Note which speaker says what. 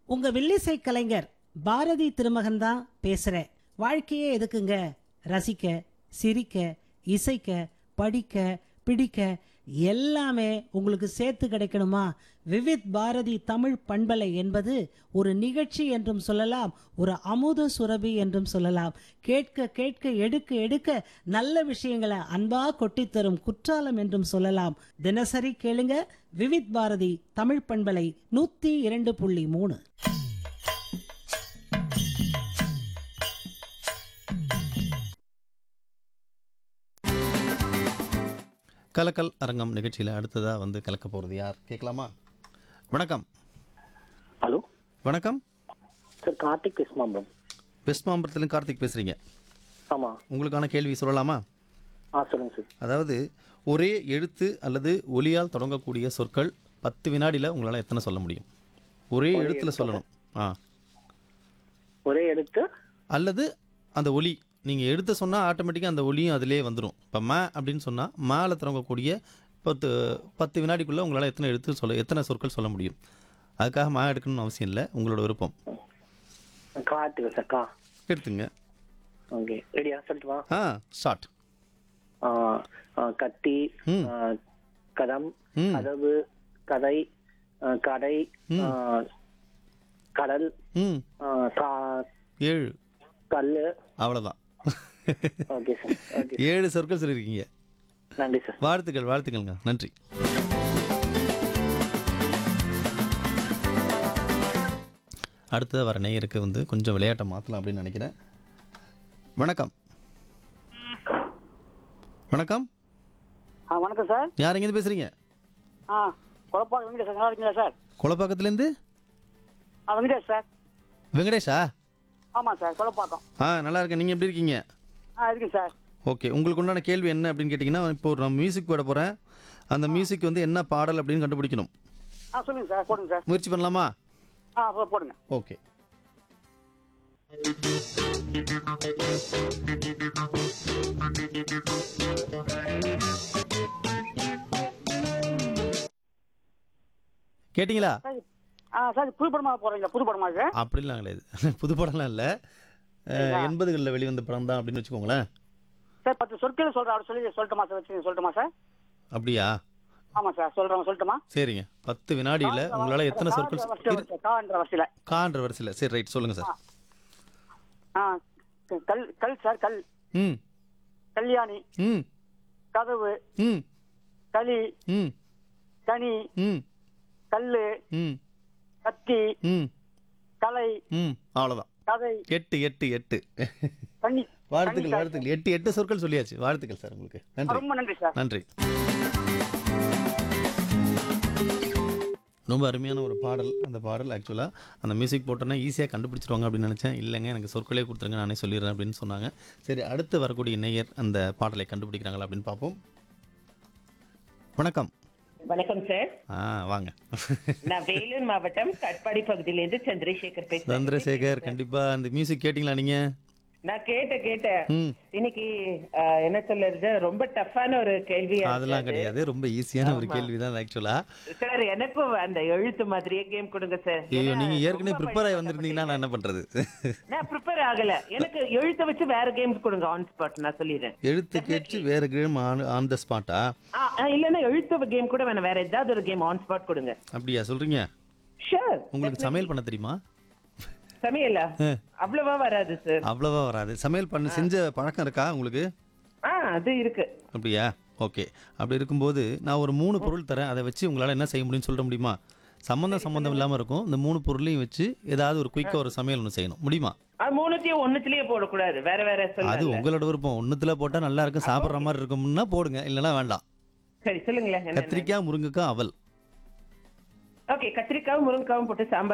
Speaker 1: உங்க வில்லிசை கலைஞர் பாரதி திருமகன் தான் பேசுறேன் வாழ்க்கையே எதுக்குங்க ரசிக்க சிரிக்க இசைக்க படிக்க பிடிக்க எல்லாமே உங்களுக்கு சேர்த்து கிடைக்கணுமா விவித் பாரதி தமிழ் பண்பலை என்பது ஒரு நிகழ்ச்சி என்றும் சொல்லலாம் ஒரு அமுத சுரபி என்றும் சொல்லலாம் கேட்க கேட்க எடுக்க எடுக்க நல்ல விஷயங்களை அன்பா கொட்டித் தரும் குற்றாலம் என்றும் சொல்லலாம் தினசரி கேளுங்க விவித் பாரதி தமிழ் பண்பலை நூத்தி இரண்டு புள்ளி மூணு
Speaker 2: கலக்கல் அரங்கம் நிகழ்ச்சியில் அடுத்ததாக வந்து கலக்க போகிறது யார் கேட்கலாமா வணக்கம்
Speaker 3: ஹலோ
Speaker 2: வணக்கம்
Speaker 3: சார் கார்த்திக் விஸ்மாம்பரம்
Speaker 2: வெஸ்ட் மாம்பரத்துலேருந்து கார்த்திக் பேசுகிறீங்க
Speaker 3: ஆமாம்
Speaker 2: உங்களுக்கான கேள்வி சொல்லலாமா
Speaker 3: ஆ சொல்லுங்கள் சார்
Speaker 2: அதாவது ஒரே எழுத்து அல்லது ஒலியால் தொடங்கக்கூடிய சொற்கள் பத்து வினாடியில் உங்களால் எத்தனை சொல்ல முடியும் ஒரே எழுத்தில் சொல்லணும் ஆ
Speaker 3: ஒரே எடுத்து
Speaker 2: அல்லது அந்த ஒலி நீங்கள் எடுத்து சொன்னால் ஆட்டோமேட்டிக்காக அந்த ஒலியும் அதிலே வந்துடும் இப்போ ம அப்படின்னு சொன்னால் மேலே தொடங்கக்கூடிய பத்து பத்து வினாடிக்குள்ளே உங்களால் எத்தனை எழுத்து சொல்ல எத்தனை சொற்கள் சொல்ல முடியும் அதுக்காக மா எடுக்கணும்னு அவசியம் இல்லை உங்களோட விருப்பம்
Speaker 3: கா எடுத்துக்கோ சார் கா
Speaker 2: எடுத்துங்க
Speaker 3: ஓகே ரெடியா சொல்லட்டுமா
Speaker 2: ஆ ஸ்டார்ட்
Speaker 3: ஆ, ஆ, கத்தி
Speaker 2: ம்.
Speaker 3: ஆ, கதம்
Speaker 2: ம்.
Speaker 3: கதவு கதை ஆ, கடை ஆ, கடல்
Speaker 2: ம்
Speaker 3: ஆ, கா-
Speaker 2: ஏழு
Speaker 3: கல்லு
Speaker 2: அவ்வளோதான்
Speaker 3: ஓகே சார் ஓகே
Speaker 2: ஏழு சொற்கள் சொல்லியிருக்கீங்க
Speaker 3: நன்றி சார்
Speaker 2: வாழ்த்துக்கள் வாழ்த்துக்கள்ங்க நன்றி அடுத்தது வர நேயருக்கு வந்து கொஞ்சம் விளையாட்டை மாற்றலாம் அப்படின்னு நினைக்கிறேன் வணக்கம் வணக்கம்
Speaker 4: ஆ வணக்கம் சார்
Speaker 2: யார் எங்கேருந்து பேசுகிறீங்க
Speaker 4: ஆ குழப்பாக்கம் வெங்கடேஷ் நல்லா இருக்கீங்களா சார்
Speaker 2: குளப்பாக்கத்துலேருந்து
Speaker 4: ஆ வெங்கடேஷ் சார்
Speaker 2: வெங்கடேஷா
Speaker 4: ஆமாம் சார் குழப்பாக்கம்
Speaker 2: ஆ நல்லா இருக்கேன் நீங்கள் எப்படி இருக்கீங்க
Speaker 4: ஆ இருக்கு சார்
Speaker 2: ஓகே உங்களுக்கு உண்டான கேள்வி என்ன அப்படின்னு கேட்டிங்கன்னா இப்போ நான் மியூசிக் போட போகிறேன் அந்த மியூசிக் வந்து என்ன பாடல் அப்படின்னு கண்டுபிடிக்கணும்
Speaker 4: ஆ சொல்லுங்கள் சார் போடுங்க சார்
Speaker 2: முயற்சி பண்ணலாமா
Speaker 4: ஆ போ- போடுங்க
Speaker 2: ஓகே கேட்டிங்களா
Speaker 4: சார் ஆ சார் புது படமாக போடுறீங்களா புது படமா இது
Speaker 2: அப்படிலாம் கிடையாது புது படம்லாம் இல்லை எண்பதுகளில் வெளிவந்த படம் தான் அப்படின்னு வச்சுக்கோங்களேன்
Speaker 4: சார் பத்து சொற்கள் சொல்கிறேன் அப்படி சொல்லி சொல்லட்டுமா சார் வச்சு சொல்லட்டுமா சார்
Speaker 2: அப்படியா
Speaker 4: ஆமாம் சார் சொல்கிறேன் சொல்லட்டுமா
Speaker 2: சரிங்க பத்து வினாடியில் உங்களால் எத்தனை சொற்கள் இரு-
Speaker 4: கான்ற வரிசையில்
Speaker 2: கான்ற வரிசையில் சரி ரைட் சொல்லுங்கள் சார்
Speaker 4: ஆ கல் கல் சார் கல்
Speaker 2: ம்
Speaker 4: கல்யாணி
Speaker 2: ம்
Speaker 4: கதவு
Speaker 2: ம்
Speaker 4: களி
Speaker 2: ம்
Speaker 4: கனி
Speaker 2: ம்
Speaker 4: கல்லு
Speaker 2: ம்
Speaker 4: கத்தி
Speaker 2: ம்
Speaker 4: கலை
Speaker 2: ம் அவ்வளோதான்
Speaker 4: கதை
Speaker 2: எட்டு எட்டு எட்டு
Speaker 4: தண்ணி
Speaker 2: வாழ்த்துக்கள் வாழ்த்துக்கள் எட்டு எட்டு சொற்கள் சொல்லியாச்சு வாழ்த்துக்கள் சார் உங்களுக்கு நன்றி
Speaker 4: ரொம்ப நன்றி சார்
Speaker 2: நன்றி ரொம்ப அருமையான ஒரு பாடல் அந்த பாடல் ஆக்சுவலாக அந்த மியூசிக் போட்டோன்னா ஈஸியாக கண்டுபிடிச்சிருவாங்க அப்படின்னு நினச்சேன் இல்லைங்க எனக்கு சொற்களே கொடுத்துருங்க நானே சொல்லிடுறேன் அப்படின்னு சொன்னாங்க சரி அடுத்து வரக்கூடிய நேயர் அந்த பாடலை கண்டுபிடிக்கிறாங்களா அப்படின்னு பார்ப்போம் வணக்கம்
Speaker 5: வணக்கம் சார்
Speaker 2: ஆ வாங்க
Speaker 5: நான் வேலூர் மாவட்டம் கட்பாடி பகுதியிலேருந்து சந்திரசேகர் பேசுறேன்
Speaker 2: சந்திரசேகர் கண்டிப்பாக அந்த மியூசிக் கேட்டிங்களா நீங்கள்
Speaker 5: நான் கேட்டேன் கேட்டேன்
Speaker 2: ம்
Speaker 5: இன்னைக்கு ஆஹ், என்ன சொல்றது ரொம்ப டஃப்பான ஒரு கேள்வி
Speaker 2: அதெல்லாம் கிடையாது ரொம்ப ஈஸியான ஒரு கேள்வி தான் ஆக்சுவலாக
Speaker 5: சார் எனக்கும் அந்த எழுத்து மாதிரியே கேம் கொடுங்க சார்
Speaker 2: ஐயோ
Speaker 5: ஏன்னா,
Speaker 2: நீங்கள் ஏற்கனவே
Speaker 5: ரொம்ப
Speaker 2: ப்ரிப்பேர் ஆகி
Speaker 5: படிக்க
Speaker 2: வந்திருந்தீங்கன்னா நான் என்ன பண்ணுறது
Speaker 5: நான் ப்ரிப்பேர் ஆகல எனக்கு எழுத்த வச்சு வேற கேம்ஸ் கொடுங்க ஆன் ஸ்பாட் நான் சொல்லிடுறேன்
Speaker 2: எழுத்து கேட்டு வேற கேம் ஆன் ஆன் த ஸ்பாட்டா
Speaker 5: ஆ, ஆ, இல்லைன்னா எழுத்து கேம் கூட வேணாம் வேற ஏதாவது ஒரு கேம் ஆன் ஸ்பாட் கொடுங்க
Speaker 2: அப்படியா சொல்றீங்க
Speaker 5: ஷூர்
Speaker 2: உங்களுக்கு சமையல் பண்ண தெரியுமா
Speaker 5: சமையலா அவ்வளவா வராது சார்
Speaker 2: அவ்வளவா வராது சமையல் பண்ண செஞ்ச பழக்கம் இருக்கா உங்களுக்கு
Speaker 5: ஆ அது இருக்கு
Speaker 2: அப்படியா ஓகே அப்படி இருக்கும்போது நான் ஒரு மூணு பொருள் தரேன் அதை வச்சு உங்களால் என்ன செய்ய முடியும்னு சொல்ல முடியுமா சம்மந்தம் சம்மந்தம் இல்லாமல் இருக்கும் இந்த மூணு பொருளையும் வச்சு ஏதாவது ஒரு குயிக்காக ஒரு சமையல் ஒன்று செய்யணும் முடியுமா
Speaker 5: அது மூணுத்தையும் ஒண்ணுத்திலேயே போடக்கூடாது வேற வேற
Speaker 2: அது
Speaker 5: சொல்லுங்க
Speaker 2: உங்களோட விருப்பம் ஒன்றுத்துல போட்டால் நல்லா இருக்கும் சாப்பிட்ற மாதிரி இருக்கும்னா போடுங்க இல்லைன்னா வேண்டாம்
Speaker 5: சரி சொல்லுங்களேன் என்ன
Speaker 2: கத்திரிக்காய் முருங்கைக்காய் அவல்
Speaker 5: ஓகே கத்திரிக்காவும் முருங்கைக்காவும் போட்டு சாம்பார்